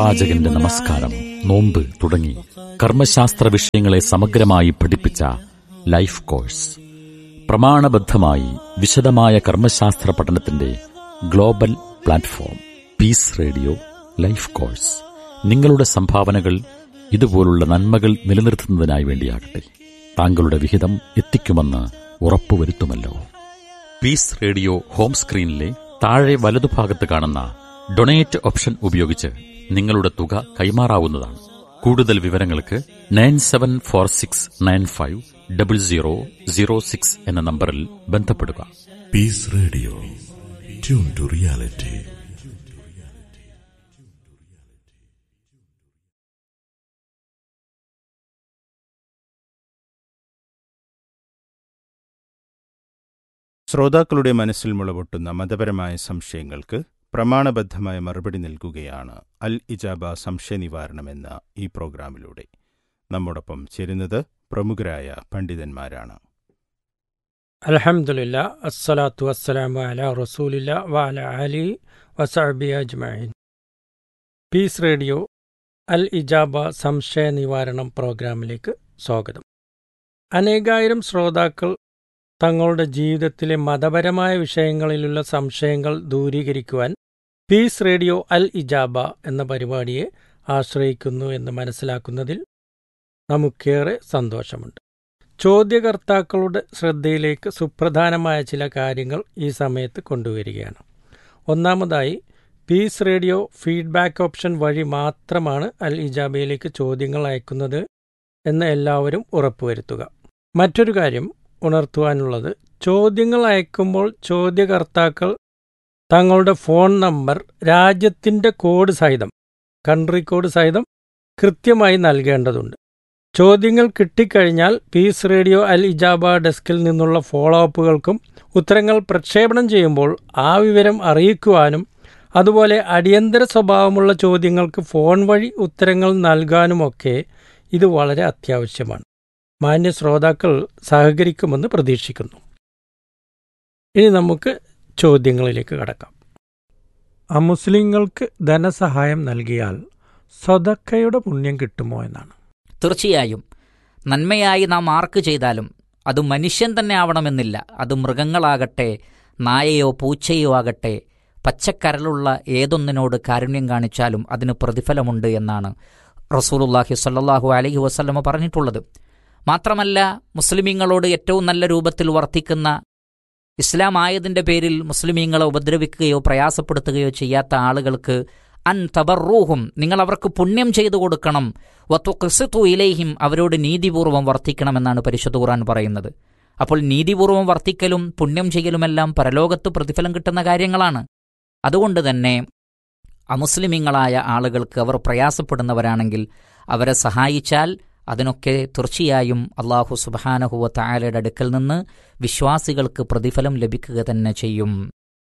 പാചകന്റെ നമസ്കാരം നോമ്പ് തുടങ്ങി കർമ്മശാസ്ത്ര വിഷയങ്ങളെ സമഗ്രമായി പഠിപ്പിച്ച ലൈഫ് കോഴ്സ് പ്രമാണബദ്ധമായി വിശദമായ കർമ്മശാസ്ത്ര പഠനത്തിന്റെ global platform peace radio life course നിങ്ങളുടെ സംഭാവനകൾ ഇതുപോലുള്ള നന്മകൾ നിലനിർത്തുന്നതിനായി വേണ്ടിയാകട്ടെ താങ്കളുടെ വിഹിതം എത്തിക്കുമെന്ന് ഉറപ്പുവരുത്തുമല്ലോ പീസ് റേഡിയോ ഹോം സ്ക്രീനിലെ താഴെ വലതുഭാഗത്ത് കാണുന്ന ഡൊണേറ്റ് ഓപ്ഷൻ ഉപയോഗിച്ച് നിങ്ങളുടെ തുക കൈമാറാവുന്നതാണ് കൂടുതൽ വിവരങ്ങൾക്ക് nine seven four six nine five double zero zero six എന്ന നമ്പറിൽ ബന്ധപ്പെടുക peace radio tune to reality ശ്രോതാക്കളുടെ മനസ്സിൽ മുളപൊട്ടുന്ന മതപരമായ സംശയങ്ങൾക്ക് പ്രമാണബദ്ധമായ മറുപടി നൽകുകയാണ് അൽ ഇജാബ സംശയ നിവാരണമെന്ന ഈ പ്രോഗ്രാമിലൂടെ നമ്മോടൊപ്പം ചേരുന്നത് പ്രമുഖരായ പണ്ഡിതന്മാരാണ് അലഹമുല്ല അസ്സലാത്തു വസ്സലാമു അല റസൂലില്ല വഅല അലി വസഅബി അജ്മഈൻ പീസ് റേഡിയോ അൽ ഇജാബ സംശയ നിവാരണം പ്രോഗ്രാമിലേക്ക് സ്വാഗതം അനേകായിരം ശ്രോതാക്കൾ തങ്ങളുടെ ജീവിതത്തിലെ മതപരമായ വിഷയങ്ങളിലുള്ള സംശയങ്ങൾ ദൂരീകരിക്കുവാൻ പീസ് റേഡിയോ അൽ ഇജാബ എന്ന പരിപാടിയെ ആശ്രയിക്കുന്നു എന്ന് മനസ്സിലാക്കുന്നതിൽ നമുക്കേറെ സന്തോഷമുണ്ട് ചോദ്യകർത്താക്കളുടെ ശ്രദ്ധയിലേക്ക് സുപ്രധാനമായ ചില കാര്യങ്ങൾ ഈ സമയത്ത് കൊണ്ടുവരികയാണ് ഒന്നാമതായി പീസ് റേഡിയോ ഫീഡ്ബാക്ക് ഓപ്ഷൻ വഴി മാത്രമാണ് അൽ ഇജാബയിലേക്ക് ചോദ്യങ്ങൾ അയക്കുന്നത് എന്ന് എല്ലാവരും ഉറപ്പുവരുത്തുക മറ്റൊരു കാര്യം ഉണർത്തുവാനുള്ളത് ചോദ്യങ്ങൾ അയക്കുമ്പോൾ ചോദ്യകർത്താക്കൾ തങ്ങളുടെ ഫോൺ നമ്പർ രാജ്യത്തിൻ്റെ കോഡ് സഹിതം കൺട്രി കോഡ് സഹിതം കൃത്യമായി നൽകേണ്ടതുണ്ട് ചോദ്യങ്ങൾ കിട്ടിക്കഴിഞ്ഞാൽ പീസ് റേഡിയോ അൽ ഇജാബ ഡെസ്കിൽ നിന്നുള്ള ഫോളോ അപ്പുകൾക്കും ഉത്തരങ്ങൾ പ്രക്ഷേപണം ചെയ്യുമ്പോൾ ആ വിവരം അറിയിക്കുവാനും അതുപോലെ അടിയന്തര സ്വഭാവമുള്ള ചോദ്യങ്ങൾക്ക് ഫോൺ വഴി ഉത്തരങ്ങൾ നൽകാനുമൊക്കെ ഇത് വളരെ അത്യാവശ്യമാണ് മാന്യ ശ്രോതാക്കൾ സഹകരിക്കുമെന്ന് പ്രതീക്ഷിക്കുന്നു ഇനി നമുക്ക് ചോദ്യങ്ങളിലേക്ക് കടക്കാം അമുസ്ലിങ്ങൾക്ക് ധനസഹായം നൽകിയാൽ സ്വതക്കയുടെ പുണ്യം കിട്ടുമോ എന്നാണ് തീർച്ചയായും നന്മയായി നാം ആർക്ക് ചെയ്താലും അത് മനുഷ്യൻ തന്നെ ആവണമെന്നില്ല അത് മൃഗങ്ങളാകട്ടെ നായയോ പൂച്ചയോ ആകട്ടെ പച്ചക്കരലുള്ള ഏതൊന്നിനോട് കാരുണ്യം കാണിച്ചാലും അതിന് പ്രതിഫലമുണ്ട് എന്നാണ് റസൂലുല്ലാഹി സല്ലാഹു അലഹി വസ്ലമ പറഞ്ഞിട്ടുള്ളത് മാത്രമല്ല മുസ്ലിമീങ്ങളോട് ഏറ്റവും നല്ല രൂപത്തിൽ വർത്തിക്കുന്ന ഇസ്ലാം ആയതിൻ്റെ പേരിൽ മുസ്ലിമീങ്ങളെ ഉപദ്രവിക്കുകയോ പ്രയാസപ്പെടുത്തുകയോ ചെയ്യാത്ത ആളുകൾക്ക് അൻ തബറൂഹും നിങ്ങൾ അവർക്ക് പുണ്യം ചെയ്തു കൊടുക്കണം വത്തു ക്രിസ്തു ഇലേഹിം അവരോട് നീതിപൂർവ്വം വർത്തിക്കണമെന്നാണ് പരിശുദ്ധ ഖുർആൻ പറയുന്നത് അപ്പോൾ നീതിപൂർവ്വം വർത്തിക്കലും പുണ്യം ചെയ്യലുമെല്ലാം പരലോകത്ത് പ്രതിഫലം കിട്ടുന്ന കാര്യങ്ങളാണ് അതുകൊണ്ട് തന്നെ അമുസ്ലിമീങ്ങളായ ആളുകൾക്ക് അവർ പ്രയാസപ്പെടുന്നവരാണെങ്കിൽ അവരെ സഹായിച്ചാൽ അതിനൊക്കെ തീർച്ചയായും അള്ളാഹു സുബാനഹുവ തായാലയുടെ അടുക്കൽ നിന്ന് വിശ്വാസികൾക്ക് പ്രതിഫലം ലഭിക്കുക തന്നെ ചെയ്യും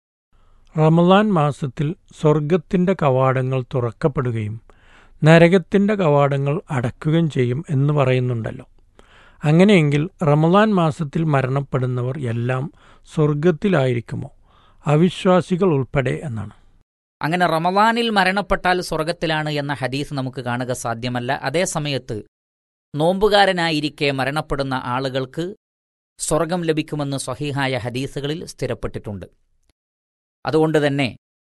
റമലാൻ മാസത്തിൽ സ്വർഗത്തിന്റെ കവാടങ്ങൾ തുറക്കപ്പെടുകയും നരകത്തിന്റെ കവാടങ്ങൾ അടക്കുകയും ചെയ്യും എന്ന് പറയുന്നുണ്ടല്ലോ അങ്ങനെയെങ്കിൽ റമലാൻ മാസത്തിൽ മരണപ്പെടുന്നവർ എല്ലാം സ്വർഗത്തിലായിരിക്കുമോ അവിശ്വാസികൾ ഉൾപ്പെടെ എന്നാണ് അങ്ങനെ റമലാനിൽ മരണപ്പെട്ടാൽ സ്വർഗത്തിലാണ് എന്ന ഹദീസ് നമുക്ക് കാണുക സാധ്യമല്ല അതേ സമയത്ത് നോമ്പുകാരനായിരിക്കെ മരണപ്പെടുന്ന ആളുകൾക്ക് സ്വർഗം ലഭിക്കുമെന്ന് സ്വഹീഹായ ഹദീസുകളിൽ സ്ഥിരപ്പെട്ടിട്ടുണ്ട് അതുകൊണ്ട് തന്നെ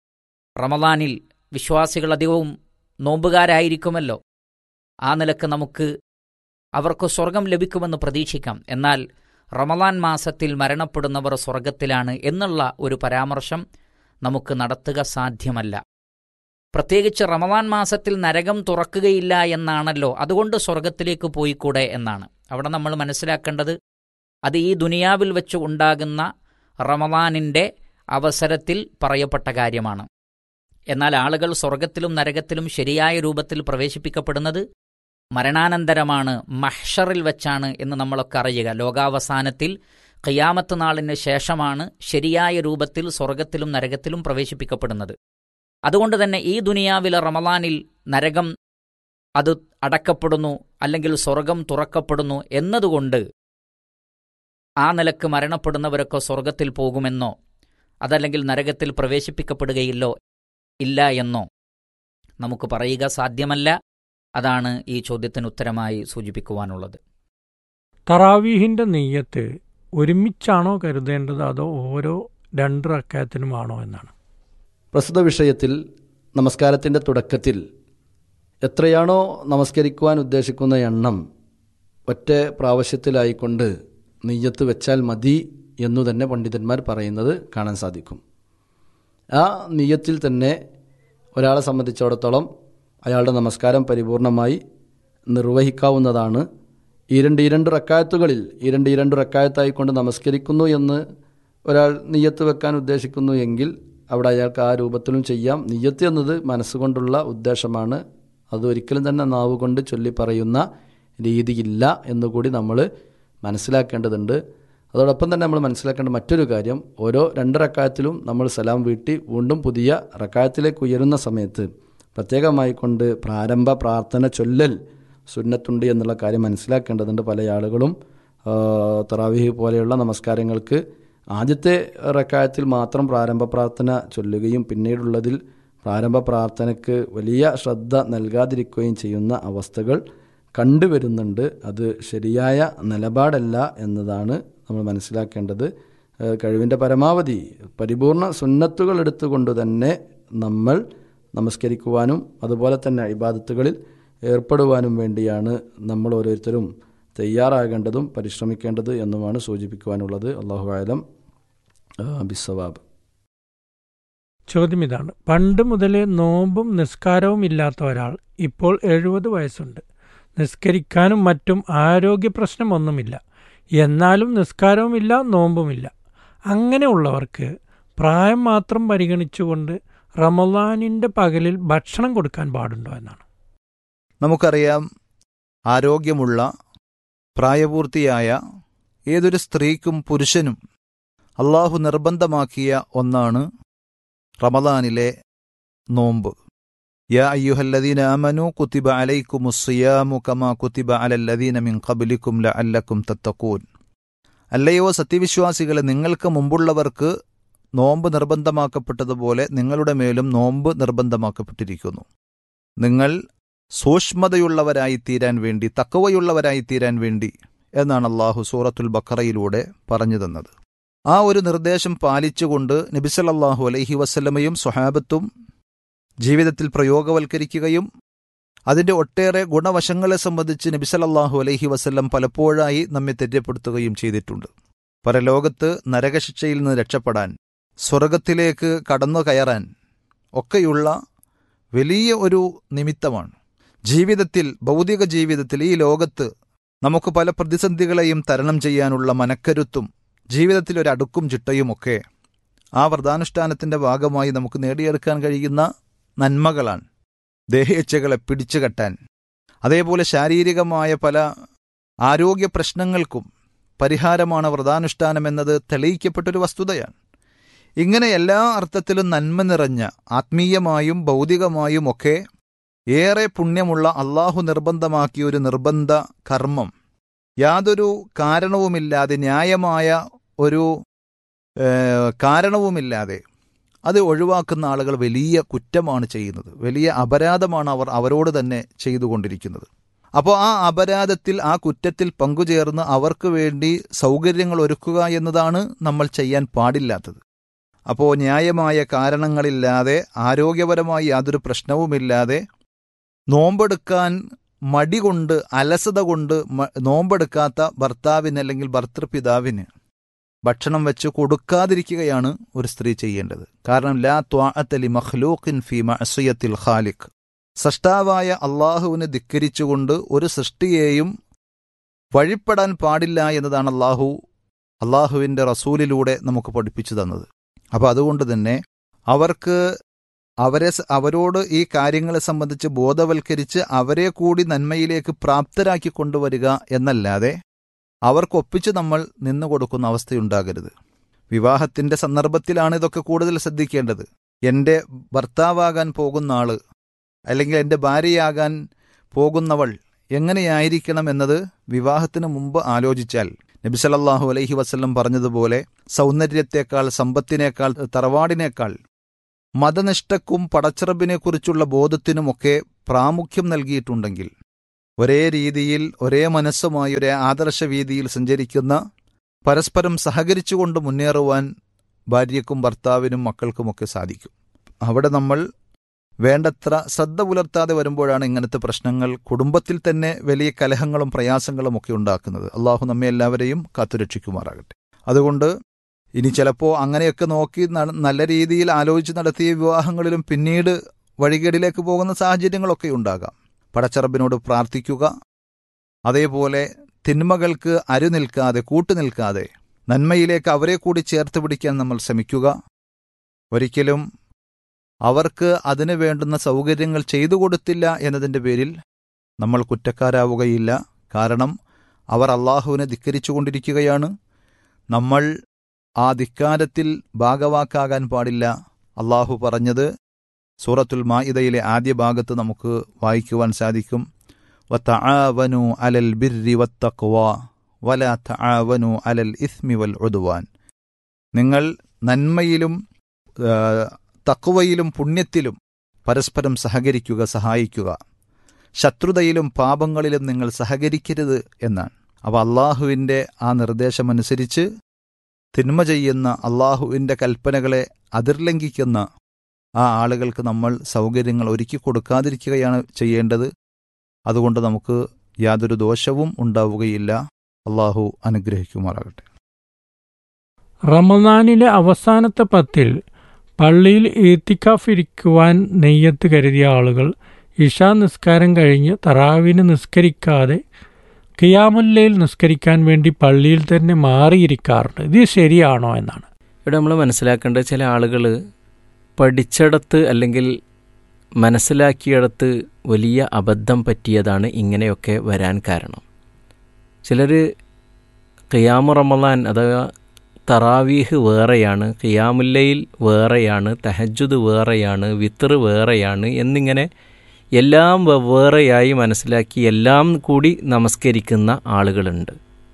റമദാനിൽ വിശ്വാസികൾ അധികവും നോമ്പുകാരായിരിക്കുമല്ലോ ആ നിലക്ക് നമുക്ക് അവർക്ക് സ്വർഗം ലഭിക്കുമെന്ന് പ്രതീക്ഷിക്കാം എന്നാൽ റമദാൻ മാസത്തിൽ മരണപ്പെടുന്നവർ സ്വർഗത്തിലാണ് എന്നുള്ള ഒരു പരാമർശം നമുക്ക് നടത്തുക സാധ്യമല്ല പ്രത്യേകിച്ച് റമദാൻ മാസത്തിൽ നരകം തുറക്കുകയില്ല എന്നാണല്ലോ അതുകൊണ്ട് സ്വർഗത്തിലേക്ക് പോയിക്കൂടെ എന്നാണ് അവിടെ നമ്മൾ മനസ്സിലാക്കേണ്ടത് അത് ഈ ദുനിയാവിൽ വെച്ച് ഉണ്ടാകുന്ന റമദാനിൻ്റെ അവസരത്തിൽ പറയപ്പെട്ട കാര്യമാണ് എന്നാൽ ആളുകൾ സ്വർഗത്തിലും നരകത്തിലും ശരിയായ രൂപത്തിൽ പ്രവേശിപ്പിക്കപ്പെടുന്നത് മരണാനന്തരമാണ് മഹ്ഷറിൽ വെച്ചാണ് എന്ന് നമ്മളൊക്കെ അറിയുക ലോകാവസാനത്തിൽ ഖിയാമത്ത് നാളിന് ശേഷമാണ് ശരിയായ രൂപത്തിൽ സ്വർഗത്തിലും നരകത്തിലും പ്രവേശിപ്പിക്കപ്പെടുന്നത് അതുകൊണ്ട് തന്നെ ഈ ദുനിയാവിലെ റമലാനിൽ നരകം അത് അടക്കപ്പെടുന്നു അല്ലെങ്കിൽ സ്വർഗം തുറക്കപ്പെടുന്നു എന്നതുകൊണ്ട് ആ നിലക്ക് മരണപ്പെടുന്നവരൊക്കെ സ്വർഗത്തിൽ പോകുമെന്നോ അതല്ലെങ്കിൽ നരകത്തിൽ പ്രവേശിപ്പിക്കപ്പെടുകയില്ലോ ഇല്ല എന്നോ നമുക്ക് പറയുക സാധ്യമല്ല അതാണ് ഈ ചോദ്യത്തിന് ഉത്തരമായി സൂചിപ്പിക്കുവാനുള്ളത് തറാവീഹിന്റെ നെയ്യത്ത് ഒരുമിച്ചാണോ കരുതേണ്ടത് അതോ ഓരോ രണ്ട് റക്കായത്തിനുമാണോ എന്നാണ് പ്രസ്തുത വിഷയത്തിൽ നമസ്കാരത്തിൻ്റെ തുടക്കത്തിൽ എത്രയാണോ നമസ്കരിക്കുവാൻ ഉദ്ദേശിക്കുന്ന എണ്ണം ഒറ്റ പ്രാവശ്യത്തിലായിക്കൊണ്ട് നെയ്യത്ത് വെച്ചാൽ മതി എന്നു തന്നെ പണ്ഡിതന്മാർ പറയുന്നത് കാണാൻ സാധിക്കും ആ നെയ്യത്തിൽ തന്നെ ഒരാളെ സംബന്ധിച്ചിടത്തോളം അയാളുടെ നമസ്കാരം പരിപൂർണമായി നിർവഹിക്കാവുന്നതാണ് ഈ രണ്ട് ഈ രണ്ട് റക്കായത്തുകളിൽ ഈ രണ്ട് ഈ രണ്ട് റക്കായത്തായിക്കൊണ്ട് നമസ്കരിക്കുന്നു എന്ന് ഒരാൾ നെയ്യത്ത് വെക്കാൻ ഉദ്ദേശിക്കുന്നു എങ്കിൽ അവിടെ അയാൾക്ക് ആ രൂപത്തിലും ചെയ്യാം നെയ്യത്ത് എന്നത് മനസ്സുകൊണ്ടുള്ള ഉദ്ദേശമാണ് അത് ഒരിക്കലും തന്നെ നാവ് കൊണ്ട് ചൊല്ലി പറയുന്ന രീതിയില്ല എന്നുകൂടി നമ്മൾ മനസ്സിലാക്കേണ്ടതുണ്ട് അതോടൊപ്പം തന്നെ നമ്മൾ മനസ്സിലാക്കേണ്ട മറ്റൊരു കാര്യം ഓരോ രണ്ട് റക്കായത്തിലും നമ്മൾ സലാം വീട്ടി വീണ്ടും പുതിയ റക്കായത്തിലേക്ക് ഉയരുന്ന സമയത്ത് പ്രത്യേകമായി കൊണ്ട് പ്രാരംഭ പ്രാർത്ഥന ചൊല്ലൽ സുന്നത്തുണ്ട് എന്നുള്ള കാര്യം മനസ്സിലാക്കേണ്ടതുണ്ട് പല ആളുകളും ആ, തറാവിഹ് പോലെയുള്ള നമസ്കാരങ്ങൾക്ക് ആദ്യത്തെ റക്കായത്തിൽ മാത്രം പ്രാരംഭ പ്രാർത്ഥന ചൊല്ലുകയും പിന്നീടുള്ളതിൽ പ്രാരംഭ പ്രാർത്ഥനയ്ക്ക് വലിയ ശ്രദ്ധ നൽകാതിരിക്കുകയും ചെയ്യുന്ന അവസ്ഥകൾ കണ്ടുവരുന്നുണ്ട് അത് ശരിയായ നിലപാടല്ല എന്നതാണ് നമ്മൾ മനസ്സിലാക്കേണ്ടത് ഏഹ് കഴിവിൻ്റെ പരമാവധി പരിപൂർണ സുന്നത്തുകൾ എടുത്തുകൊണ്ട് തന്നെ നമ്മൾ നമസ്കരിക്കുവാനും അതുപോലെ തന്നെ ഇബാദത്തുകളിൽ ഏർപ്പെടുവാനും വേണ്ടിയാണ് നമ്മൾ ഓരോരുത്തരും തയ്യാറാകേണ്ടതും പരിശ്രമിക്കേണ്ടത് എന്നുമാണ് സൂചിപ്പിക്കുവാനുള്ളത് അള്ളാഹു ആലം ബിസവാബ് ചോദ്യം ഇതാണ് പണ്ട് മുതലേ നോമ്പും നിസ്കാരവും ഇല്ലാത്ത ഒരാൾ ഇപ്പോൾ എഴുപത് വയസ്സുണ്ട് നിസ്കരിക്കാനും മറ്റും ആരോഗ്യ പ്രശ്നമൊന്നുമില്ല എന്നാലും നിസ്കാരവുമില്ല നോമ്പുമില്ല അങ്ങനെയുള്ളവർക്ക് പ്രായം മാത്രം പരിഗണിച്ചുകൊണ്ട് റമദാനിൻ്റെ പകലിൽ ഭക്ഷണം കൊടുക്കാൻ പാടുണ്ടോ എന്നാണ് നമുക്കറിയാം ആരോഗ്യമുള്ള പ്രായപൂർത്തിയായ ഏതൊരു സ്ത്രീക്കും പുരുഷനും അള്ളാഹു നിർബന്ധമാക്കിയ ഒന്നാണ് റമദാനിലെ നോമ്പ് യാ അയ്യുഹല്ലദീന ആമനു കുത്തിബ അലൈക്കും സിയാമു കമാ കുത്തിബ അലല്ലദീന മിൻ ഖബലിക്കും ലഅല്ലക്കും തത്തക്കൂൻ അല്ലയോ സത്യവിശ്വാസികളെ നിങ്ങൾക്ക് മുമ്പുള്ളവർക്ക് നോമ്പ് നിർബന്ധമാക്കപ്പെട്ടതുപോലെ നിങ്ങളുടെ മേലും നോമ്പ് നിർബന്ധമാക്കപ്പെട്ടിരിക്കുന്നു നിങ്ങൾ സൂക്ഷ്മതയുള്ളവരായി തീരാൻ വേണ്ടി തക്കവയുള്ളവരായി തീരാൻ വേണ്ടി എന്നാണ് അള്ളാഹു സൂറത്തുൽ ബക്കറയിലൂടെ പറഞ്ഞു തന്നത് ആ ഒരു നിർദ്ദേശം പാലിച്ചുകൊണ്ട് നബിസലല്ലാഹു അലൈഹി വസ്ലമയും സ്വഹാബത്തും ജീവിതത്തിൽ പ്രയോഗവൽക്കരിക്കുകയും അതിന്റെ ഒട്ടേറെ ഗുണവശങ്ങളെ സംബന്ധിച്ച് നബിസലല്ലാഹു അലൈഹി വസ്ല്ലം പലപ്പോഴായി നമ്മെ തെറ്റപ്പെടുത്തുകയും ചെയ്തിട്ടുണ്ട് പരലോകത്ത് നരകശിക്ഷയിൽ നിന്ന് രക്ഷപ്പെടാൻ സ്വർഗത്തിലേക്ക് കടന്നു കയറാൻ ഒക്കെയുള്ള വലിയ ഒരു നിമിത്തമാണ് ജീവിതത്തിൽ ഭൗതിക ജീവിതത്തിൽ ഈ ലോകത്ത് നമുക്ക് പല പ്രതിസന്ധികളെയും തരണം ചെയ്യാനുള്ള മനക്കരുത്തും ജീവിതത്തിൽ ഒരു അടുക്കും ചിട്ടയുമൊക്കെ ആ വ്രതാനുഷ്ഠാനത്തിന്റെ ഭാഗമായി നമുക്ക് നേടിയെടുക്കാൻ കഴിയുന്ന നന്മകളാണ് ദേഹേച്ഛകളെ പിടിച്ചുകെട്ടാൻ അതേപോലെ ശാരീരികമായ പല ആരോഗ്യ പ്രശ്നങ്ങൾക്കും പരിഹാരമാണ് വ്രതാനുഷ്ഠാനം എന്നത് തെളിയിക്കപ്പെട്ടൊരു വസ്തുതയാണ് ഇങ്ങനെ എല്ലാ അർത്ഥത്തിലും നന്മ നിറഞ്ഞ ആത്മീയമായും ഭൗതികമായും ഒക്കെ ഏറെ പുണ്യമുള്ള അള്ളാഹു നിർബന്ധമാക്കിയ ഒരു നിർബന്ധ കർമ്മം യാതൊരു കാരണവുമില്ലാതെ ന്യായമായ ഒരു ഏഹ്, കാരണവുമില്ലാതെ അത് ഒഴിവാക്കുന്ന ആളുകൾ വലിയ കുറ്റമാണ് ചെയ്യുന്നത് വലിയ അപരാധമാണ് അവർ അവരോട് തന്നെ ചെയ്തുകൊണ്ടിരിക്കുന്നത് അപ്പോൾ ആ അപരാധത്തിൽ ആ കുറ്റത്തിൽ പങ്കുചേർന്ന് അവർക്ക് വേണ്ടി സൗകര്യങ്ങൾ ഒരുക്കുക എന്നതാണ് നമ്മൾ ചെയ്യാൻ പാടില്ലാത്തത് അപ്പോൾ ന്യായമായ കാരണങ്ങളില്ലാതെ ആരോഗ്യപരമായി യാതൊരു പ്രശ്നവുമില്ലാതെ നോമ്പെടുക്കാൻ മടി കൊണ്ട് അലസത കൊണ്ട് മ- നോമ്പെടുക്കാത്ത ഭർത്താവിന് അല്ലെങ്കിൽ ഭർത്തൃപിതാവിന് ഭക്ഷണം വെച്ച് കൊടുക്കാതിരിക്കുകയാണ് ഒരു സ്ത്രീ ചെയ്യേണ്ടത് കാരണം ലാ ത്വാഅത്തലി മഖ്ലൂഖിൻ ഫി മഅസിയത്തിൽ ഖാലിഖ് സൃഷ്ടാവായ അള്ളാഹുവിനെ ധിക്കരിച്ചുകൊണ്ട് ഒരു സൃഷ്ടിയെയും വഴിപ്പെടാൻ പാടില്ല എന്നതാണ് അള്ളാഹു അള്ളാഹുവിൻ്റെ റസൂലിലൂടെ നമുക്ക് പഠിപ്പിച്ചു തന്നത് അപ്പോൾ അതുകൊണ്ട് തന്നെ അവർക്ക് അവരെ സ- അവരോട് ഈ കാര്യങ്ങളെ സംബന്ധിച്ച് ബോധവൽക്കരിച്ച് അവരെ കൂടി നന്മയിലേക്ക് പ്രാപ്തരാക്കി കൊണ്ടുവരിക എന്നല്ലാതെ അവർക്കൊപ്പിച്ച് നമ്മൾ നിന്നു കൊടുക്കുന്ന അവസ്ഥയുണ്ടാകരുത് വിവാഹത്തിന്റെ സന്ദർഭത്തിലാണ് ഇതൊക്കെ കൂടുതൽ ശ്രദ്ധിക്കേണ്ടത് എൻ്റെ ഭർത്താവാകാൻ പോകുന്ന ആള് അല്ലെങ്കിൽ എൻ്റെ ഭാര്യയാകാൻ പോകുന്നവൾ എങ്ങനെയായിരിക്കണം എന്നത് വിവാഹത്തിന് മുമ്പ് ആലോചിച്ചാൽ നബി സല്ലല്ലാഹു അലൈഹി വസല്ലം പറഞ്ഞതുപോലെ സൗന്ദര്യത്തെക്കാൾ സമ്പത്തിനേക്കാൾ തറവാടിനേക്കാൾ മതനിഷ്ഠക്കും പടച്ചിറപ്പിനെക്കുറിച്ചുള്ള ബോധത്തിനുമൊക്കെ പ്രാമുഖ്യം നൽകിയിട്ടുണ്ടെങ്കിൽ ഒരേ രീതിയിൽ ഒരേ മനസ്സുമായി ഒരേ ആദർശ വീതിയിൽ സഞ്ചരിക്കുന്ന പരസ്പരം സഹകരിച്ചുകൊണ്ട് മുന്നേറുവാൻ ഭാര്യയ്ക്കും ഭർത്താവിനും മക്കൾക്കുമൊക്കെ സാധിക്കും അവിടെ നമ്മൾ വേണ്ടത്ര ശ്രദ്ധ പുലർത്താതെ വരുമ്പോഴാണ് ഇങ്ങനത്തെ പ്രശ്നങ്ങൾ കുടുംബത്തിൽ തന്നെ വലിയ കലഹങ്ങളും പ്രയാസങ്ങളും ഒക്കെ ഉണ്ടാക്കുന്നത് അള്ളാഹു നമ്മെ എല്ലാവരെയും കാത്തുരക്ഷിക്കുമാറാകട്ടെ അതുകൊണ്ട് ഇനി ചിലപ്പോൾ അങ്ങനെയൊക്കെ നോക്കി നട- നല്ല രീതിയിൽ ആലോചിച്ച് നടത്തിയ വിവാഹങ്ങളിലും പിന്നീട് വഴികേടിലേക്ക് പോകുന്ന സാഹചര്യങ്ങളൊക്കെ ഉണ്ടാകാം പടച്ചറബിനോട് പ്രാർത്ഥിക്കുക അതേപോലെ തിന്മകൾക്ക് അരുനിൽക്കാതെ കൂട്ടുനിൽക്കാതെ നന്മയിലേക്ക് അവരെ കൂടി ചേർത്ത് പിടിക്കാൻ നമ്മൾ ശ്രമിക്കുക ഒരിക്കലും അവർക്ക് അതിനു വേണ്ടുന്ന സൗകര്യങ്ങൾ ചെയ്തു കൊടുത്തില്ല എന്നതിൻ്റെ പേരിൽ നമ്മൾ കുറ്റക്കാരാവുകയില്ല കാരണം അവർ അള്ളാഹുവിനെ ധിക്കരിച്ചുകൊണ്ടിരിക്കുകയാണ് നമ്മൾ ആ ധിക്കാരത്തിൽ ഭാഗവാക്കാകാൻ പാടില്ല അള്ളാഹു പറഞ്ഞത് സൂറത്തുൽ മാഇദയിലെ ആദ്യ ഭാഗത്ത് നമുക്ക് വായിക്കുവാൻ സാധിക്കും വതആവനു അലൽ ബിർരി വത്തഖ്വ വല തആവനു അലൽ ഇസ്മി വൽ ഉദ്വാൻ നിങ്ങൾ നന്മയിലും ആ, തഖ്വയിലും പുണ്യത്തിലും പരസ്പരം സഹകരിക്കുക സഹായിക്കുക ശത്രുതയിലും പാപങ്ങളിലും നിങ്ങൾ സഹകരിക്കരുത് എന്നാണ് അപ്പോൾ അള്ളാഹുവിൻ്റെ ആ നിർദ്ദേശമനുസരിച്ച് തിന്മ ചെയ്യുന്ന അള്ളാഹുവിൻ്റെ കൽപ്പനകളെ അതിർലംഘിക്കുന്ന ആ ആളുകൾക്ക് നമ്മൾ സൗകര്യങ്ങൾ ഒരുക്കി കൊടുക്കാതിരിക്കുകയാണ് ചെയ്യേണ്ടത് അതുകൊണ്ട് നമുക്ക് യാതൊരു ദോഷവും ഉണ്ടാവുകയില്ല അള്ളാഹു അനുഗ്രഹിക്കുമാറാകട്ടെ റമദാനിലെ അവസാനത്തെ പത്തിൽ പള്ളിയിൽ ഈത്തിക്കാഫ് ഇരിക്കുവാൻ നെയ്യത്ത് കരുതിയ ആളുകൾ ഇഷാ നിസ്കാരം കഴിഞ്ഞ് തറാവിന് നിസ്കരിക്കാതെ കിയാമുല്ലയിൽ നിസ്കരിക്കാൻ വേണ്ടി പള്ളിയിൽ തന്നെ മാറിയിരിക്കാറുണ്ട് ഇത് ശരിയാണോ എന്നാണ് ഇവിടെ നമ്മൾ മനസ്സിലാക്കേണ്ടത് ചില ആളുകൾ പഠിച്ചിടത്ത് അല്ലെങ്കിൽ മനസ്സിലാക്കിയിടത്ത് വലിയ അബദ്ധം പറ്റിയതാണ് ഇങ്ങനെയൊക്കെ വരാൻ കാരണം ചിലർ ഖിയാമു റമലാൻ അഥവാ തറാവീഹ് വേറെയാണ് ഖിയാമുല്ലയിൽ വേറെയാണ് തഹജുദ് വേറെയാണ് വിത്തർ വേറെയാണ് എന്നിങ്ങനെ എല്ലാം വെവ്വേറെയായി മനസ്സിലാക്കി എല്ലാം കൂടി നമസ്കരിക്കുന്ന ആളുകളുണ്ട്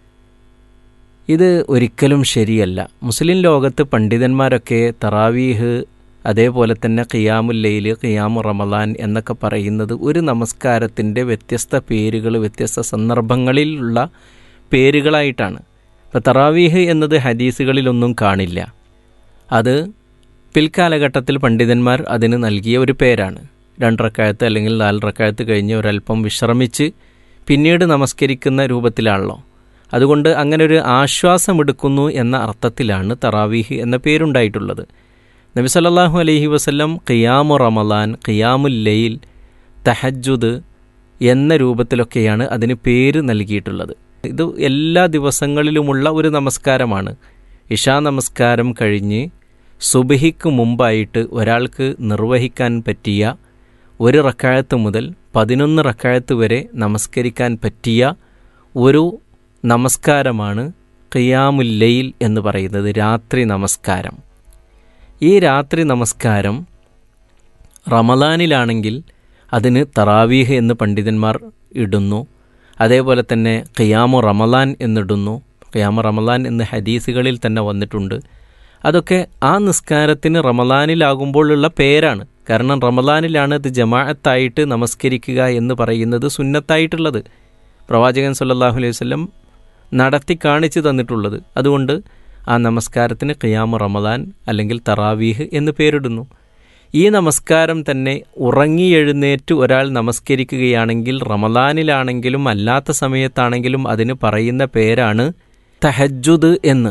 ഇത് ഒരിക്കലും ശരിയല്ല മുസ്ലിം ലോകത്ത് പണ്ഡിതന്മാരൊക്കെ തറാവീഹ് അതേപോലെ തന്നെ ഖിയാമുല്ലയിൽ ഖിയാമു റമലാൻ എന്നൊക്കെ പറയുന്നത് ഒരു നമസ്കാരത്തിൻ്റെ വ്യത്യസ്ത പേരുകൾ വ്യത്യസ്ത സന്ദർഭങ്ങളിലുള്ള പേരുകളായിട്ടാണ് ഇപ്പോൾ തറാവീഹ് എന്നത് ഹദീസുകളിലൊന്നും കാണില്ല അത് പിൽക്കാലഘട്ടത്തിൽ പണ്ഡിതന്മാർ അതിന് നൽകിയ ഒരു പേരാണ് രണ്ടറക്കായത്ത് അല്ലെങ്കിൽ നാലറക്കായത്ത് കഴിഞ്ഞ് ഒരല്പം വിശ്രമിച്ച് പിന്നീട് നമസ്കരിക്കുന്ന രൂപത്തിലാണല്ലോ അതുകൊണ്ട് അങ്ങനെ ഒരു ആശ്വാസമെടുക്കുന്നു എന്ന അർത്ഥത്തിലാണ് തറാവീഹ് എന്ന പേരുണ്ടായിട്ടുള്ളത് നബി സല്ലല്ലാഹു അലൈഹി വസല്ലം ഖിയാമു റമലാൻ ഖിയാമുൽ ലൈൽ തഹജുദ് എന്ന രൂപത്തിലൊക്കെയാണ് അതിന് പേര് നൽകിയിട്ടുള്ളത് ഇത് എല്ലാ ദിവസങ്ങളിലുമുള്ള ഒരു നമസ്കാരമാണ് ഇഷാ നമസ്കാരം കഴിഞ്ഞ് സുബഹിക്ക് മുമ്പായിട്ട് ഒരാൾക്ക് നിർവഹിക്കാൻ പറ്റിയ ഒരു റക്കായത്ത് മുതൽ പതിനൊന്ന് റക്കായത്ത് വരെ നമസ്കരിക്കാൻ പറ്റിയ ഒരു നമസ്കാരമാണ് ഖിയാമുൽ ലൈൽ എന്ന് പറയുന്നത് രാത്രി നമസ്കാരം ഈ രാത്രി നമസ്കാരം റമദാനിലാണെങ്കിൽ അതിന് തറാവീഹ് എന്ന് പണ്ഡിതന്മാർ ഇടുന്നു അതേപോലെ തന്നെ ഖിയാമു റമലാൻ എന്നിടുന്നു ഖിയാമു റമലാൻ എന്ന് ഹദീസുകളിൽ തന്നെ വന്നിട്ടുണ്ട് അതൊക്കെ ആ നിസ്കാരത്തിന് റമലാനിലാകുമ്പോഴുള്ള പേരാണ് കാരണം റമലാനിലാണ് ഇത് ജമാഅത്തായിട്ട് നമസ്കരിക്കുക എന്ന് പറയുന്നത് സുന്നത്തായിട്ടുള്ളത് പ്രവാചകൻ സല്ലല്ലാഹു അലൈഹി വസല്ലം നടത്തി കാണിച്ചു തന്നിട്ടുള്ളത് അതുകൊണ്ട് ആ നമസ്കാരത്തിന് ഖിയാമു റമദാൻ അല്ലെങ്കിൽ തറാവീഹ് എന്ന് പേരിടുന്നു ഈ നമസ്കാരം തന്നെ ഉറങ്ങി എഴുന്നേറ്റ് ഒരാൾ നമസ്കരിക്കുകയാണെങ്കിൽ റമദാനിലാണെങ്കിലും അല്ലാത്ത സമയത്താണെങ്കിലും അതിന് പറയുന്ന പേരാണ് തഹജുദ് എന്ന്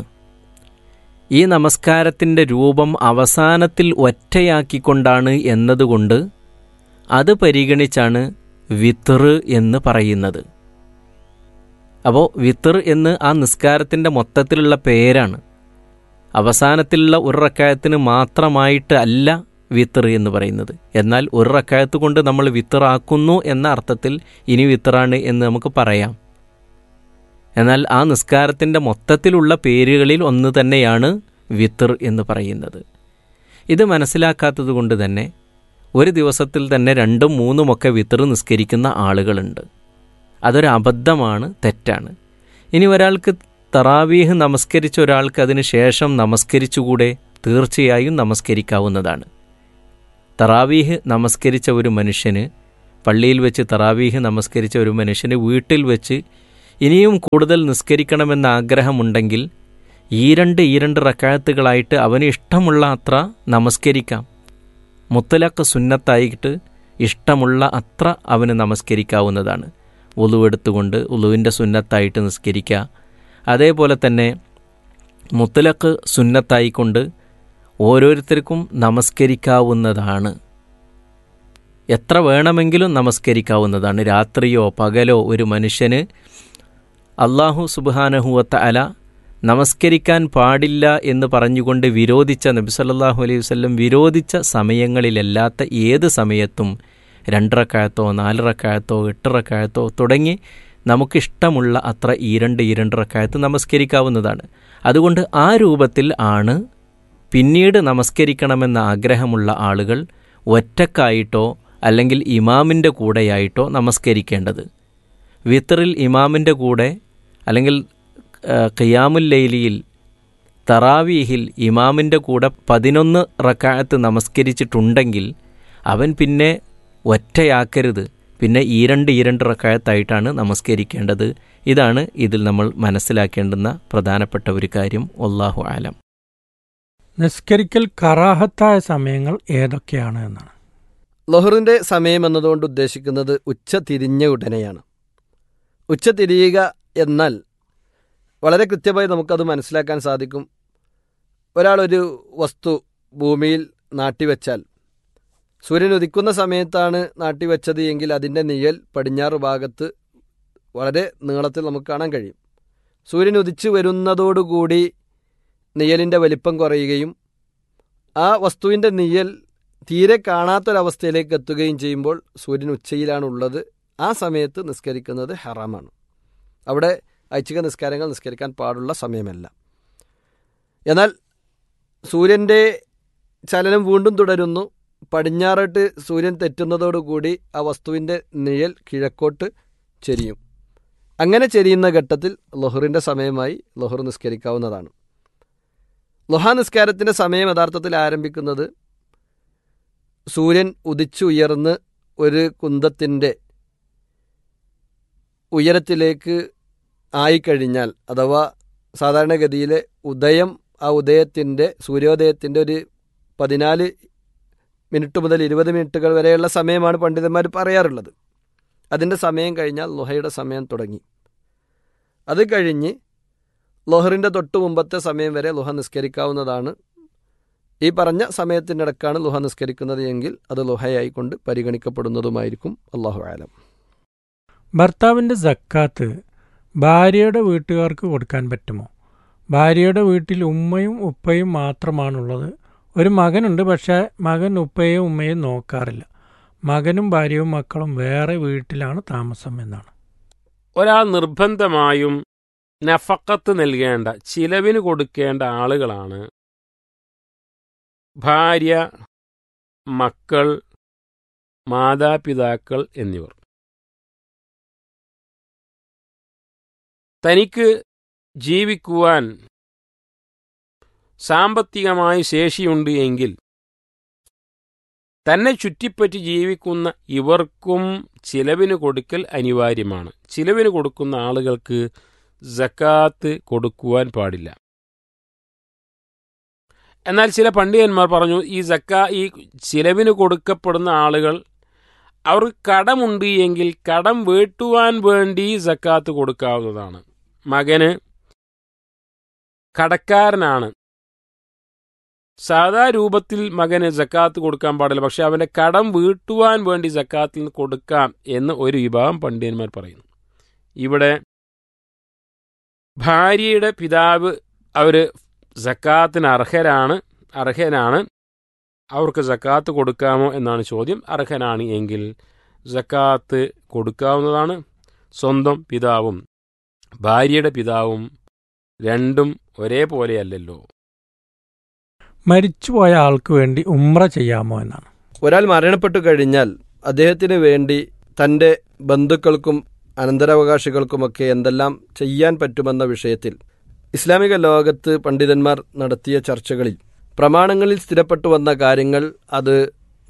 ഈ നമസ്കാരത്തിൻ്റെ രൂപം അവസാനത്തിൽ ഒറ്റയാക്കിക്കൊണ്ടാണ് എന്നതുകൊണ്ട് അത് പരിഗണിച്ചാണ് വിത്തർ എന്ന് പറയുന്നത് അപ്പോൾ വിത്തർ എന്ന് ആ നിസ്കാരത്തിൻ്റെ മൊത്തത്തിലുള്ള പേരാണ് അവസാനത്തിലുള്ള ഒരു റക്കായത്തിന് മാത്രമായിട്ട് അല്ല വിത്തർ എന്ന് പറയുന്നത് എന്നാൽ ഒരു റക്കായത്ത് കൊണ്ട് നമ്മൾ വിത്തറാക്കുന്നു എന്ന അർത്ഥത്തിൽ ഇനി വിത്തറാണ് എന്ന് നമുക്ക് പറയാം എന്നാൽ ആ നിസ്കാരത്തിൻ്റെ മൊത്തത്തിലുള്ള പേരുകളിൽ ഒന്ന് തന്നെയാണ് വിത്തർ എന്ന് പറയുന്നത് ഇത് മനസ്സിലാക്കാത്തത് കൊണ്ട് തന്നെ ഒരു ദിവസത്തിൽ തന്നെ രണ്ടും മൂന്നുമൊക്കെ വിത്തർ നിസ്കരിക്കുന്ന ആളുകളുണ്ട് അതൊരു അബദ്ധമാണ് തെറ്റാണ് ഇനി ഒരാൾക്ക് തറാവീഹ് നമസ്കരിച്ച ഒരാൾക്ക് അതിന് ശേഷം നമസ്കരിച്ചുകൂടെ തീർച്ചയായും നമസ്കരിക്കാവുന്നതാണ് തറാവീഹ് നമസ്കരിച്ച ഒരു മനുഷ്യന് പള്ളിയിൽ വെച്ച് തറാവീഹ് നമസ്കരിച്ച ഒരു മനുഷ്യന് വീട്ടിൽ വെച്ച് ഇനിയും കൂടുതൽ നിസ്കരിക്കണമെന്ന ആഗ്രഹമുണ്ടെങ്കിൽ ഈ രണ്ട് ഈ രണ്ട് റക്കായത്തുകളായിട്ട് അവന് ഇഷ്ടമുള്ള അത്ര നമസ്കരിക്കാം മുത്തലക്ക് സുന്നത്തായിട്ട് ഇഷ്ടമുള്ള അത്ര അവന് നമസ്കരിക്കാവുന്നതാണ് ഉളുവെടുത്തുകൊണ്ട് ഉളുവിൻ്റെ സുന്നത്തായിട്ട് നിസ്കരിക്കുക അതേപോലെ തന്നെ മുത്തലക്ക് സുന്നത്തായിക്കൊണ്ട് ഓരോരുത്തർക്കും നമസ്കരിക്കാവുന്നതാണ് എത്ര വേണമെങ്കിലും നമസ്കരിക്കാവുന്നതാണ് രാത്രിയോ പകലോ ഒരു മനുഷ്യന് അള്ളാഹു സുബാനഹുവത്ത അല നമസ്കരിക്കാൻ പാടില്ല എന്ന് പറഞ്ഞുകൊണ്ട് വിരോധിച്ച നബിസല്ലാഹു അലൈഹി വല്ലം വിരോധിച്ച സമയങ്ങളിലല്ലാത്ത ഏത് സമയത്തും രണ്ടറക്കായത്തോ നാലറക്കായത്തോ എട്ടറക്കായത്തോ തുടങ്ങി നമുക്കിഷ്ടമുള്ള അത്ര ഈരണ്ട് ഈരണ്ടറക്കായത്ത് നമസ്കരിക്കാവുന്നതാണ് അതുകൊണ്ട് ആ രൂപത്തിൽ ആണ് പിന്നീട് നമസ്കരിക്കണമെന്ന ആഗ്രഹമുള്ള ആളുകൾ ഒറ്റക്കായിട്ടോ അല്ലെങ്കിൽ ഇമാമിൻ്റെ കൂടെയായിട്ടോ നമസ്കരിക്കേണ്ടത് വിത്തറിൽ ഇമാമിൻ്റെ കൂടെ അല്ലെങ്കിൽ ഖിയാമുൽ ലൈലിയിൽ തറാവീഹിൽ ഇമാമിൻ്റെ കൂടെ പതിനൊന്ന് റക്കായത്ത് നമസ്കരിച്ചിട്ടുണ്ടെങ്കിൽ അവൻ പിന്നെ ഒറ്റയാക്കരുത് പിന്നെ ഈ രണ്ട് ഈ രണ്ട് റക്കായത്തായിട്ടാണ് നമസ്കരിക്കേണ്ടത് ഇതാണ് ഇതിൽ നമ്മൾ മനസ്സിലാക്കേണ്ടുന്ന പ്രധാനപ്പെട്ട ഒരു കാര്യം ഒല്ലാഹു ആലം നിസ്കരിക്കൽ കറാഹത്തായ സമയങ്ങൾ ഏതൊക്കെയാണ് എന്നാണ് ലൊഹറിൻ്റെ സമയം എന്നതുകൊണ്ട് ഉദ്ദേശിക്കുന്നത് ഉച്ച തിരിഞ്ഞ ഉടനെയാണ് ഉച്ച തിരിയുക എന്നാൽ വളരെ കൃത്യമായി നമുക്കത് മനസ്സിലാക്കാൻ സാധിക്കും ഒരാളൊരു വസ്തു ഭൂമിയിൽ നാട്ടിവെച്ചാൽ സൂര്യൻ ഉദിക്കുന്ന സമയത്താണ് നാട്ടിവെച്ചത് എങ്കിൽ അതിൻ്റെ നിഴൽ പടിഞ്ഞാറ് ഭാഗത്ത് വളരെ നീളത്തിൽ നമുക്ക് കാണാൻ കഴിയും സൂര്യൻ ഉദിച്ചു വരുന്നതോടുകൂടി നിഴലിൻ്റെ വലിപ്പം കുറയുകയും ആ വസ്തുവിൻ്റെ നിഴൽ തീരെ കാണാത്തൊരവസ്ഥയിലേക്ക് എത്തുകയും ചെയ്യുമ്പോൾ സൂര്യൻ ഉച്ചയിലാണുള്ളത് ആ സമയത്ത് നിസ്കരിക്കുന്നത് ഹറാമാണ് അവിടെ ഐച്ഛിക നിസ്കാരങ്ങൾ നിസ്കരിക്കാൻ പാടുള്ള സമയമല്ല എന്നാൽ സൂര്യൻ്റെ ചലനം വീണ്ടും തുടരുന്നു പടിഞ്ഞാറോട്ട് സൂര്യൻ തെറ്റുന്നതോടുകൂടി ആ വസ്തുവിൻ്റെ നിഴൽ കിഴക്കോട്ട് ചെരിയും അങ്ങനെ ചെരിയുന്ന ഘട്ടത്തിൽ ലൊഹറിൻ്റെ സമയമായി ലൊഹർ നിസ്കരിക്കാവുന്നതാണ് ലൊഹ നിസ്കാരത്തിൻ്റെ സമയം യഥാർത്ഥത്തിൽ ആരംഭിക്കുന്നത് സൂര്യൻ ഉദിച്ചുയർന്ന് ഒരു കുന്തത്തിൻ്റെ ഉയരത്തിലേക്ക് ആയിക്കഴിഞ്ഞാൽ അഥവാ സാധാരണഗതിയിലെ ഉദയം ആ ഉദയത്തിൻ്റെ സൂര്യോദയത്തിൻ്റെ ഒരു പതിനാല് മിനിറ്റ് മുതൽ ഇരുപത് മിനിറ്റുകൾ വരെയുള്ള സമയമാണ് പണ്ഡിതന്മാർ പറയാറുള്ളത് അതിൻ്റെ സമയം കഴിഞ്ഞാൽ ലൊഹയുടെ സമയം തുടങ്ങി അത് കഴിഞ്ഞ് ലൊഹറിൻ്റെ തൊട്ട് മുമ്പത്തെ സമയം വരെ ലുഹ നിസ്കരിക്കാവുന്നതാണ് ഈ പറഞ്ഞ സമയത്തിൻ്റെ ഇടക്കാണ് ലുഹ നിസ്കരിക്കുന്നത് എങ്കിൽ അത് ലുഹയായിക്കൊണ്ട് പരിഗണിക്കപ്പെടുന്നതുമായിരിക്കും അള്ളാഹു ആലം ഭർത്താവിൻ്റെ സക്കാത്ത് ഭാര്യയുടെ വീട്ടുകാർക്ക് കൊടുക്കാൻ പറ്റുമോ ഭാര്യയുടെ വീട്ടിൽ ഉമ്മയും ഉപ്പയും മാത്രമാണുള്ളത് ഒരു മകനുണ്ട് പക്ഷേ മകൻ ഉപ്പയും ഉമ്മയും നോക്കാറില്ല മകനും ഭാര്യയും മക്കളും വേറെ വീട്ടിലാണ് താമസം എന്നാണ് ഒരാൾ നിർബന്ധമായും നഫക്കത്ത് നൽകേണ്ട ചിലവിന് കൊടുക്കേണ്ട ആളുകളാണ് ഭാര്യ മക്കൾ മാതാപിതാക്കൾ എന്നിവർ തനിക്ക് ജീവിക്കുവാൻ സാമ്പത്തികമായി ശേഷിയുണ്ട് എങ്കിൽ തന്നെ ചുറ്റിപ്പറ്റി ജീവിക്കുന്ന ഇവർക്കും ചിലവിന് കൊടുക്കൽ അനിവാര്യമാണ് ചിലവിന് കൊടുക്കുന്ന ആളുകൾക്ക് ജക്കാത്ത് കൊടുക്കുവാൻ പാടില്ല എന്നാൽ ചില പണ്ഡിതന്മാർ പറഞ്ഞു ഈ ജക്ക ഈ ചിലവിന് കൊടുക്കപ്പെടുന്ന ആളുകൾ അവർക്ക് കടമുണ്ട് എങ്കിൽ കടം വീട്ടുവാൻ വേണ്ടി ജക്കാത്ത് കൊടുക്കാവുന്നതാണ് മകന് കടക്കാരനാണ് സാധാ രൂപത്തിൽ മകന് ജക്കാത്ത് കൊടുക്കാൻ പാടില്ല പക്ഷെ അവന്റെ കടം വീട്ടുവാൻ വേണ്ടി ജക്കാത്തിൽ നിന്ന് കൊടുക്കാം എന്ന് ഒരു വിഭാഗം പണ്ഡിതന്മാർ പറയുന്നു ഇവിടെ ഭാര്യയുടെ പിതാവ് അവർ ജക്കാത്തിന് അർഹരാണ് അർഹനാണ് അവർക്ക് ജക്കാത്ത് കൊടുക്കാമോ എന്നാണ് ചോദ്യം അർഹനാണ് എങ്കിൽ ജക്കാത്ത് കൊടുക്കാവുന്നതാണ് സ്വന്തം പിതാവും ഭാര്യയുടെ പിതാവും രണ്ടും ഒരേപോലെയല്ലല്ലോ മരിച്ചുപോയ ആൾക്ക് വേണ്ടി ഉമ്ര ചെയ്യാമോ എന്നാണ് ഒരാൾ മരണപ്പെട്ടു കഴിഞ്ഞാൽ അദ്ദേഹത്തിന് വേണ്ടി തൻ്റെ ബന്ധുക്കൾക്കും അനന്തരാവകാശികൾക്കുമൊക്കെ എന്തെല്ലാം ചെയ്യാൻ പറ്റുമെന്ന വിഷയത്തിൽ ഇസ്ലാമിക ലോകത്ത് പണ്ഡിതന്മാർ നടത്തിയ ചർച്ചകളിൽ പ്രമാണങ്ങളിൽ സ്ഥിരപ്പെട്ടു വന്ന കാര്യങ്ങൾ അത്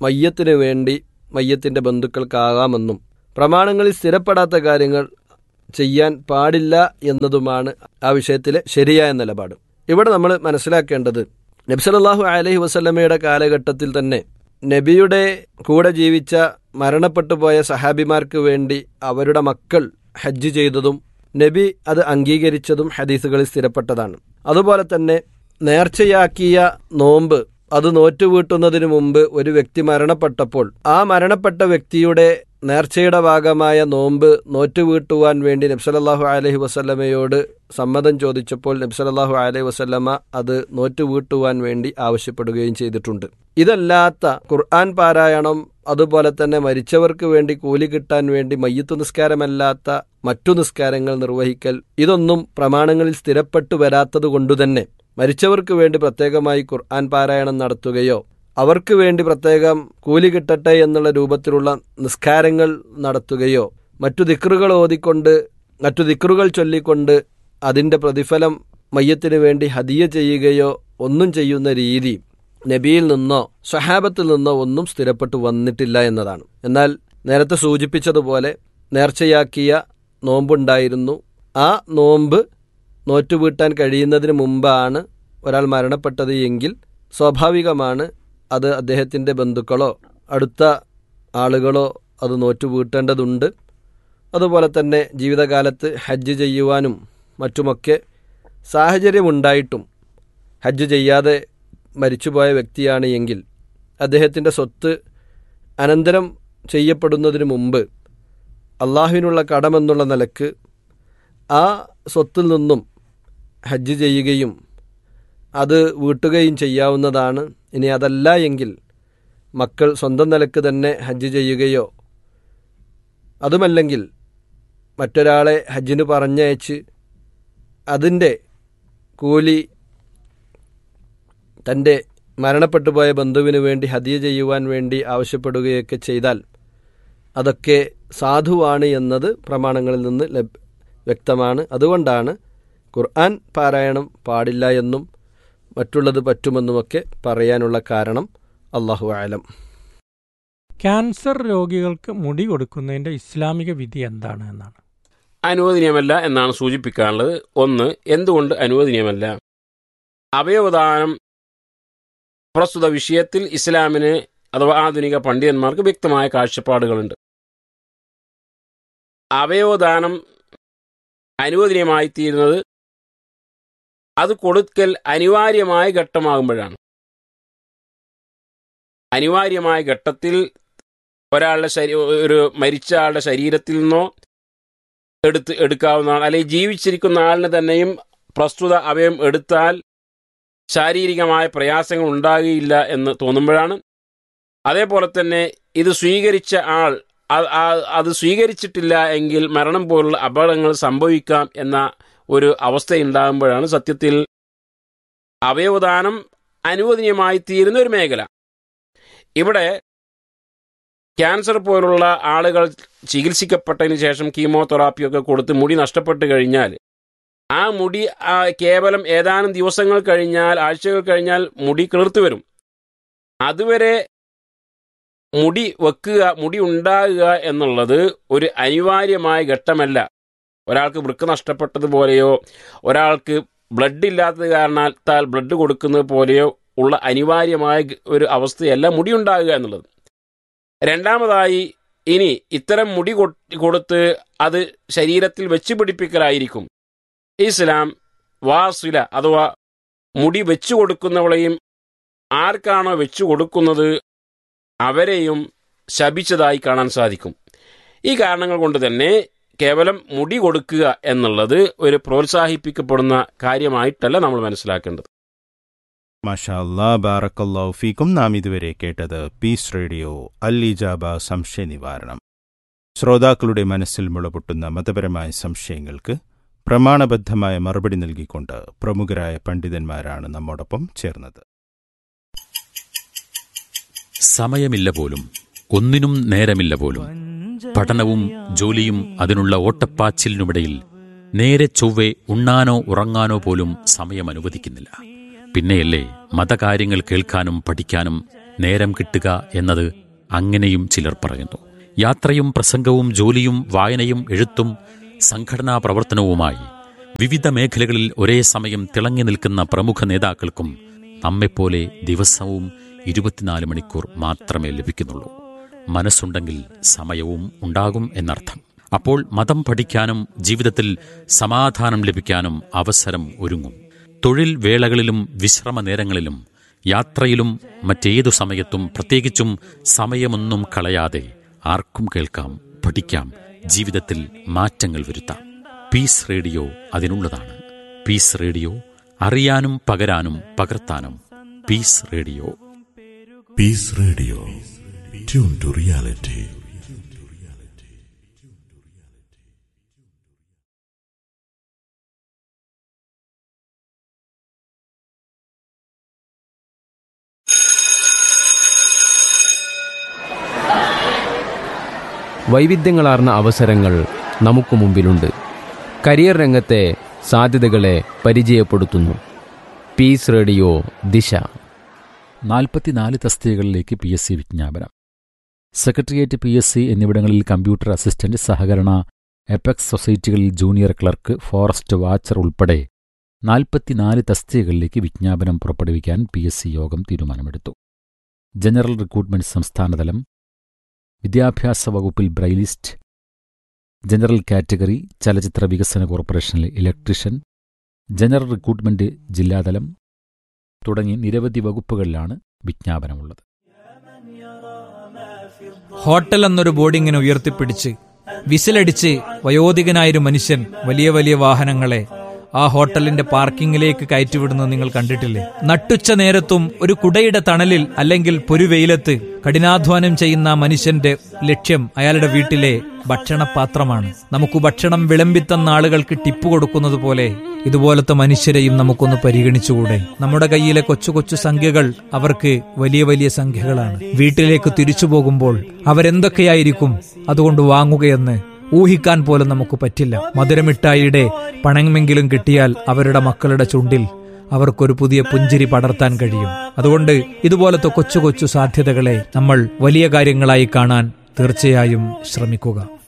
മയ്യത്തിന് വേണ്ടി മയ്യത്തിൻ്റെ ബന്ധുക്കൾക്കാകാമെന്നും പ്രമാണങ്ങളിൽ സ്ഥിരപ്പെടാത്ത കാര്യങ്ങൾ ചെയ്യാൻ പാടില്ല എന്നതുമാണ് ആ വിഷയത്തിലെ ശരിയായ നിലപാട് ഇവിടെ നമ്മൾ മനസ്സിലാക്കേണ്ടത് നബ്സലല്ലാഹു അലഹി വസല്ലമയുടെ കാലഘട്ടത്തിൽ തന്നെ നബിയുടെ കൂടെ ജീവിച്ച മരണപ്പെട്ടു പോയ സഹാബിമാർക്ക് വേണ്ടി അവരുടെ മക്കൾ ഹജ്ജ് ചെയ്തതും നബി അത് അംഗീകരിച്ചതും ഹദീസുകളിൽ സ്ഥിരപ്പെട്ടതാണ് അതുപോലെ തന്നെ നേർച്ചയാക്കിയ നോമ്പ് അത് നോറ്റുവീട്ടുന്നതിന് മുമ്പ് ഒരു വ്യക്തി മരണപ്പെട്ടപ്പോൾ ആ മരണപ്പെട്ട വ്യക്തിയുടെ നേർച്ചയുടെ ഭാഗമായ നോമ്പ് നോറ്റുവീട്ടുവാൻ വേണ്ടി നബ്സലല്ലാഹു അലഹി വസല്ലമയോട് സമ്മതം ചോദിച്ചപ്പോൾ നബ്സലല്ലാഹു അലൈഹി വസല്ലമ അത് നോറ്റുവീട്ടുവാൻ വേണ്ടി ആവശ്യപ്പെടുകയും ചെയ്തിട്ടുണ്ട് ഇതല്ലാത്ത ഖുർആൻ പാരായണം അതുപോലെ തന്നെ മരിച്ചവർക്ക് വേണ്ടി കൂലി കിട്ടാൻ വേണ്ടി മയ്യത്തു നിസ്കാരമല്ലാത്ത മറ്റു നിസ്കാരങ്ങൾ നിർവഹിക്കൽ ഇതൊന്നും പ്രമാണങ്ങളിൽ സ്ഥിരപ്പെട്ടു വരാത്തത് കൊണ്ടുതന്നെ മരിച്ചവർക്ക് വേണ്ടി പ്രത്യേകമായി ഖുർആൻ പാരായണം നടത്തുകയോ അവർക്ക് വേണ്ടി പ്രത്യേകം കൂലി കിട്ടട്ടെ എന്നുള്ള രൂപത്തിലുള്ള നിസ്കാരങ്ങൾ നടത്തുകയോ മറ്റു ദിക്റുകൾ ഓതിക്കൊണ്ട് മറ്റു ദിക്റുകൾ ചൊല്ലിക്കൊണ്ട് അതിൻ്റെ പ്രതിഫലം മയ്യത്തിന് വേണ്ടി ഹദിയ ചെയ്യുകയോ ഒന്നും ചെയ്യുന്ന രീതി നബിയിൽ നിന്നോ സ്വഹാബത്തിൽ നിന്നോ ഒന്നും സ്ഥിരപ്പെട്ടു വന്നിട്ടില്ല എന്നതാണ് എന്നാൽ നേരത്തെ സൂചിപ്പിച്ചതുപോലെ നേർച്ചയാക്കിയ നോമ്പുണ്ടായിരുന്നു ആ നോമ്പ് നോറ്റുവീട്ടാൻ കഴിയുന്നതിന് മുമ്പാണ് ഒരാൾ മരണപ്പെട്ടത് എങ്കിൽ സ്വാഭാവികമാണ് അത് അദ്ദേഹത്തിൻ്റെ ബന്ധുക്കളോ അടുത്ത ആളുകളോ അത് നോറ്റുവീട്ടേണ്ടതുണ്ട് അതുപോലെ തന്നെ ജീവിതകാലത്ത് ഹജ്ജ് ചെയ്യുവാനും മറ്റുമൊക്കെ സാഹചര്യമുണ്ടായിട്ടും ഹജ്ജ് ചെയ്യാതെ മരിച്ചുപോയ വ്യക്തിയാണ് എങ്കിൽ അദ്ദേഹത്തിൻ്റെ സ്വത്ത് അനന്തരം ചെയ്യപ്പെടുന്നതിന് മുമ്പ് അള്ളാഹുവിനുള്ള കടമെന്നുള്ള നിലക്ക് ആ സ്വത്തിൽ നിന്നും ഹജ്ജ് ചെയ്യുകയും അത് വീട്ടുകയും ചെയ്യാവുന്നതാണ് ഇനി അതല്ല എങ്കിൽ മക്കൾ സ്വന്തം നിലക്ക് തന്നെ ഹജ്ജ് ചെയ്യുകയോ അതുമല്ലെങ്കിൽ മറ്റൊരാളെ ഹജ്ജിന് പറഞ്ഞയച്ച് അതിൻ്റെ കൂലി തൻ്റെ മരണപ്പെട്ടു പോയ ബന്ധുവിന് വേണ്ടി ഹദിയ ചെയ്യുവാൻ വേണ്ടി ആവശ്യപ്പെടുകയൊക്കെ ചെയ്താൽ അതൊക്കെ സാധുവാണ് എന്നത് പ്രമാണങ്ങളിൽ നിന്ന് ലഭ് വ്യക്തമാണ് അതുകൊണ്ടാണ് ഖുർആൻ പാരായണം പാടില്ല എന്നും മറ്റുള്ളത് പറ്റുമെന്നുമൊക്കെ പറയാനുള്ള കാരണം അള്ളാഹു ആലം ക്യാൻസർ രോഗികൾക്ക് മുടി കൊടുക്കുന്നതിന്റെ ഇസ്ലാമിക വിധി എന്താണ് എന്നാണ് അനുവദനീയമല്ല എന്നാണ് സൂചിപ്പിക്കാനുള്ളത് ഒന്ന് എന്തുകൊണ്ട് അനുവദനീയമല്ല അവയവദാനം പ്രസ്തുത വിഷയത്തിൽ ഇസ്ലാമിന് അഥവാ ആധുനിക പണ്ഡിതന്മാർക്ക് വ്യക്തമായ കാഴ്ചപ്പാടുകളുണ്ട് അവയവദാനം അനുവദനീയമായി തീരുന്നത് അത് കൊടുക്കൽ അനിവാര്യമായ ഘട്ടമാകുമ്പോഴാണ് അനിവാര്യമായ ഘട്ടത്തിൽ ഒരാളുടെ ശരീ ഒരു മരിച്ച ആളുടെ ശരീരത്തിൽ നിന്നോ എടുത്ത് എടുക്കാവുന്നതാണ് അല്ലെങ്കിൽ ജീവിച്ചിരിക്കുന്ന ആളിന് തന്നെയും പ്രസ്തുത അവയം എടുത്താൽ ശാരീരികമായ പ്രയാസങ്ങൾ ഉണ്ടാകുകയില്ല എന്ന് തോന്നുമ്പോഴാണ് അതേപോലെ തന്നെ ഇത് സ്വീകരിച്ച ആൾ അത് സ്വീകരിച്ചിട്ടില്ല എങ്കിൽ മരണം പോലുള്ള അപകടങ്ങൾ സംഭവിക്കാം എന്ന ഒരു അവസ്ഥയുണ്ടാകുമ്പോഴാണ് സത്യത്തിൽ അവയവദാനം അനുവദനീയമായി തീരുന്ന ഒരു മേഖല ഇവിടെ ക്യാൻസർ പോലുള്ള ആളുകൾ ചികിത്സിക്കപ്പെട്ടതിന് ശേഷം കീമോതെറാപ്പിയൊക്കെ കൊടുത്ത് മുടി നഷ്ടപ്പെട്ട് കഴിഞ്ഞാൽ ആ മുടി കേവലം ഏതാനും ദിവസങ്ങൾ കഴിഞ്ഞാൽ ആഴ്ചകൾ കഴിഞ്ഞാൽ മുടി കിളിർത്തു വരും അതുവരെ മുടി വെക്കുക മുടി ഉണ്ടാകുക എന്നുള്ളത് ഒരു അനിവാര്യമായ ഘട്ടമല്ല ഒരാൾക്ക് വൃക്ക് നഷ്ടപ്പെട്ടതുപോലെയോ ഒരാൾക്ക് ബ്ലഡ് ഇല്ലാത്തത് കാരണത്താൽ ബ്ലഡ് കൊടുക്കുന്നത് പോലെയോ ഉള്ള അനിവാര്യമായ ഒരു അവസ്ഥയല്ല മുടി ഉണ്ടാകുക എന്നുള്ളത് രണ്ടാമതായി ഇനി ഇത്തരം മുടി കൊടുത്ത് അത് ശരീരത്തിൽ വെച്ച് പിടിപ്പിക്കലായിരിക്കും ഇസ്ലാം വാസില അഥവാ മുടി വെച്ചു കൊടുക്കുന്നവളെയും ആർക്കാണോ വെച്ചു കൊടുക്കുന്നത് അവരെയും ശപിച്ചതായി കാണാൻ സാധിക്കും ഈ കാരണങ്ങൾ കൊണ്ട് തന്നെ കേവലം മുടി കൊടുക്കുക എന്നുള്ളത് ഒരു പ്രോത്സാഹിപ്പിക്കപ്പെടുന്ന കാര്യമായിട്ടല്ല നമ്മൾ മനസ്സിലാക്കേണ്ടത് മാഷാ അല്ലാ ബാറക്കല്ലാഹു ഫീക്കും നാം ഇതുവരെ കേട്ടത് പീസ് റേഡിയോ അൽ ഇജാബ സംശയ നിവാരണം ശ്രോതാക്കളുടെ മനസ്സിൽ മുളപൊട്ടുന്ന മതപരമായ സംശയങ്ങൾക്ക് പ്രമാണബദ്ധമായ മറുപടി നൽകിക്കൊണ്ട് പ്രമുഖരായ പണ്ഡിതന്മാരാണ് നമ്മോടൊപ്പം ചേർന്നത് സമയമില്ല പോലും ഒന്നിനും നേരമില്ല പോലും പഠനവും ജോലിയും അതിനുള്ള ഓട്ടപ്പാച്ചിലിനുമിടയിൽ നേരെ ചൊവ്വെ ഉണ്ണാനോ ഉറങ്ങാനോ പോലും സമയം അനുവദിക്കുന്നില്ല പിന്നെയല്ലേ മതകാര്യങ്ങൾ കേൾക്കാനും പഠിക്കാനും നേരം കിട്ടുക എന്നത് അങ്ങനെയും ചിലർ പറയുന്നു യാത്രയും പ്രസംഗവും ജോലിയും വായനയും എഴുത്തും സംഘടനാ പ്രവർത്തനവുമായി വിവിധ മേഖലകളിൽ ഒരേ സമയം തിളങ്ങി നിൽക്കുന്ന പ്രമുഖ നേതാക്കൾക്കും നമ്മെപ്പോലെ ദിവസവും ഇരുപത്തിനാല് മണിക്കൂർ മാത്രമേ ലഭിക്കുന്നുള്ളൂ മനസ്സുണ്ടെങ്കിൽ സമയവും ഉണ്ടാകും എന്നർത്ഥം അപ്പോൾ മതം പഠിക്കാനും ജീവിതത്തിൽ സമാധാനം ലഭിക്കാനും അവസരം ഒരുങ്ങും തൊഴിൽ വേളകളിലും വിശ്രമ നേരങ്ങളിലും യാത്രയിലും മറ്റേതു സമയത്തും പ്രത്യേകിച്ചും സമയമൊന്നും കളയാതെ ആർക്കും കേൾക്കാം പഠിക്കാം ജീവിതത്തിൽ മാറ്റങ്ങൾ വരുത്താം പീസ് റേഡിയോ അതിനുള്ളതാണ് പീസ് റേഡിയോ അറിയാനും പകരാനും പകർത്താനും peace radio Peace Radio. Tune to reality. വൈവിധ്യങ്ങളാർന്ന അവസരങ്ങൾ നമുക്ക് മുമ്പിലുണ്ട് കരിയർ രംഗത്തെ സാധ്യതകളെ പരിചയപ്പെടുത്തുന്നു പീസ് റേഡിയോ ദിശ നാൽപ്പത്തിനാല് തസ്തികകളിലേക്ക് പി എസ് സി വിജ്ഞാപനം സെക്രട്ടേറിയറ്റ് പി എസ് സി എന്നിവിടങ്ങളിൽ കമ്പ്യൂട്ടർ അസിസ്റ്റന്റ് സഹകരണ എപെക്സ് സൊസൈറ്റികളിൽ ജൂനിയർ ക്ലർക്ക് ഫോറസ്റ്റ് വാച്ചർ ഉൾപ്പെടെ നാൽപ്പത്തിനാല് തസ്തികകളിലേക്ക് വിജ്ഞാപനം പുറപ്പെടുവിക്കാൻ പി എസ് സി യോഗം തീരുമാനമെടുത്തു ജനറൽ റിക്രൂട്ട്മെന്റ് സംസ്ഥാനതലം വിദ്യാഭ്യാസ വകുപ്പിൽ ബ്രൈലിസ്റ്റ് ജനറൽ കാറ്റഗറി ചലച്ചിത്ര വികസന കോർപ്പറേഷനിൽ ഇലക്ട്രീഷ്യൻ ജനറൽ റിക്രൂട്ട്മെന്റ് ജില്ലാതലം തുടങ്ങി നിരവധി വകുപ്പുകളിലാണ് വിജ്ഞാപനമുള്ളത് ഹോട്ടൽ എന്നൊരു ബോർഡിങ്ങിനെ ഉയർത്തിപ്പിടിച്ച് വിസിലടിച്ച് വയോധികനായൊരു മനുഷ്യൻ വലിയ വലിയ വാഹനങ്ങളെ ആ ഹോട്ടലിന്റെ പാർക്കിങ്ങിലേക്ക് കയറ്റിവിടുന്നത് നിങ്ങൾ കണ്ടിട്ടില്ലേ നട്ടുച്ച നേരത്തും ഒരു കുടയുടെ തണലിൽ അല്ലെങ്കിൽ പൊരുവെയിലത്ത് കഠിനാധ്വാനം ചെയ്യുന്ന ആ മനുഷ്യന്റെ ലക്ഷ്യം അയാളുടെ വീട്ടിലെ ഭക്ഷണപാത്രമാണ് നമുക്ക് ഭക്ഷണം വിളമ്പിത്തന്ന ആളുകൾക്ക് ടിപ്പ് കൊടുക്കുന്നത് പോലെ ഇതുപോലത്തെ മനുഷ്യരെയും നമുക്കൊന്ന് പരിഗണിച്ചുകൂടെ നമ്മുടെ കയ്യിലെ കൊച്ചു കൊച്ചു സംഖ്യകൾ അവർക്ക് വലിയ വലിയ സംഖ്യകളാണ് വീട്ടിലേക്ക് തിരിച്ചു പോകുമ്പോൾ അവരെന്തൊക്കെയായിരിക്കും അതുകൊണ്ട് വാങ്ങുകയെന്ന് ഊഹിക്കാൻ പോലും നമുക്ക് പറ്റില്ല മധുരമിഠായിയുടെ പണമെങ്കിലും കിട്ടിയാൽ അവരുടെ മക്കളുടെ ചുണ്ടിൽ അവർക്കൊരു പുതിയ പുഞ്ചിരി പടർത്താൻ കഴിയും അതുകൊണ്ട് ഇതുപോലത്തെ കൊച്ചു കൊച്ചു സാധ്യതകളെ നമ്മൾ വലിയ കാര്യങ്ങളായി കാണാൻ തീർച്ചയായും ശ്രമിക്കുക